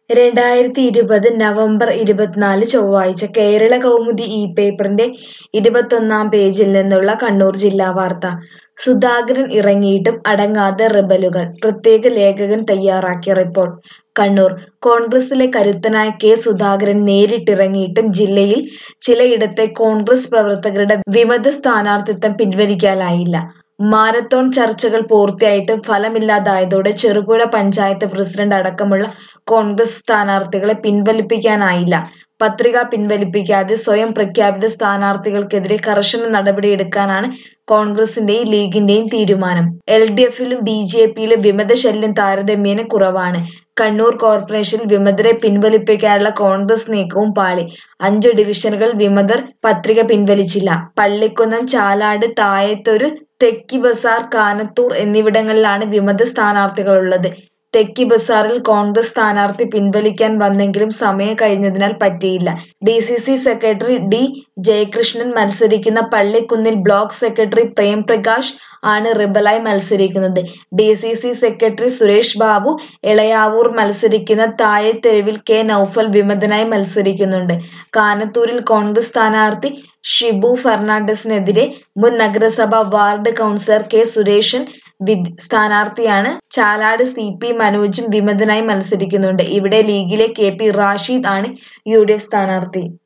രണ്ടായിരത്തി ഇരുപത് നവംബർ ഇരുപത്തിനാല് ചൊവ്വാഴ്ച കേരള കൗമുദി ഈ പേപ്പറിന്റെ ഇരുപത്തൊന്നാം പേജിൽ നിന്നുള്ള കണ്ണൂർ ജില്ലാ വാർത്ത സുധാകരൻ ഇറങ്ങിയിട്ടും അടങ്ങാതെ റിബലുകൾ പ്രത്യേക ലേഖകൻ തയ്യാറാക്കിയ റിപ്പോർട്ട് കണ്ണൂർ കോൺഗ്രസിലെ കരുത്തനായ കെ സുധാകരൻ നേരിട്ടിറങ്ങിയിട്ടും ജില്ലയിൽ ചിലയിടത്തെ കോൺഗ്രസ് പ്രവർത്തകരുടെ വിമത സ്ഥാനാർത്ഥിത്വം പിൻവലിക്കാനായില്ല മാരത്തോൺ ചർച്ചകൾ പൂർത്തിയായിട്ടും ഫലമില്ലാതായതോടെ ചെറുപുഴ പഞ്ചായത്ത് പ്രസിഡന്റ് അടക്കമുള്ള കോൺഗ്രസ് സ്ഥാനാർത്ഥികളെ പിൻവലിപ്പിക്കാനായില്ല പത്രിക പിൻവലിപ്പിക്കാതെ സ്വയം പ്രഖ്യാപിത സ്ഥാനാർത്ഥികൾക്കെതിരെ കർശന നടപടിയെടുക്കാനാണ് കോൺഗ്രസിന്റെയും ലീഗിന്റെയും തീരുമാനം എൽ ഡി എഫിലും ബി ജെ പിയിലും വിമത ശല്യം താരതമ്യേന കുറവാണ് കണ്ണൂർ കോർപ്പറേഷനിൽ വിമതരെ പിൻവലിപ്പിക്കാനുള്ള കോൺഗ്രസ് നീക്കവും പാളി അഞ്ച് ഡിവിഷനുകൾ വിമതർ പത്രിക പിൻവലിച്ചില്ല പള്ളിക്കുന്നം ചാലാട് തായത്തൊരു തെക്കി ബസാർ കാനത്തൂർ എന്നിവിടങ്ങളിലാണ് വിമത സ്ഥാനാർത്ഥികളുള്ളത് തെക്കി ബസാറിൽ കോൺഗ്രസ് സ്ഥാനാർത്ഥി പിൻവലിക്കാൻ വന്നെങ്കിലും സമയം കഴിഞ്ഞതിനാൽ പറ്റിയില്ല D C C secretary D Jayakrishnan മത്സരിക്കുന്ന പള്ളിക്കുന്നിൽ ബ്ലോക്ക് സെക്രട്ടറി പ്രേംപ്രകാശ് ആണ് റിബലായി മത്സരിക്കുന്നത് D C C secretary Suresh Babu Elayavoor മത്സരിക്കുന്ന താഴെത്തെരുവിൽ കെ നൌഫൽ വിമതനായി മത്സരിക്കുന്നുണ്ട് കാനത്തൂരിൽ കോൺഗ്രസ് സ്ഥാനാർത്ഥി ഷിബു ഫെർണാണ്ടസിനെതിരെ മുൻ നഗരസഭ വാർഡ് കൗൺസിലർ കെ സുരേഷൻ വിദ് സ്ഥാനാർത്ഥിയാണ് ചാലാട് സി പി മനോജും വിമതനായി മത്സരിക്കുന്നുണ്ട് ഇവിടെ ലീഗിലെ കെ പി റാഷീദ് ആണ് യു ഡി എഫ് സ്ഥാനാർത്ഥി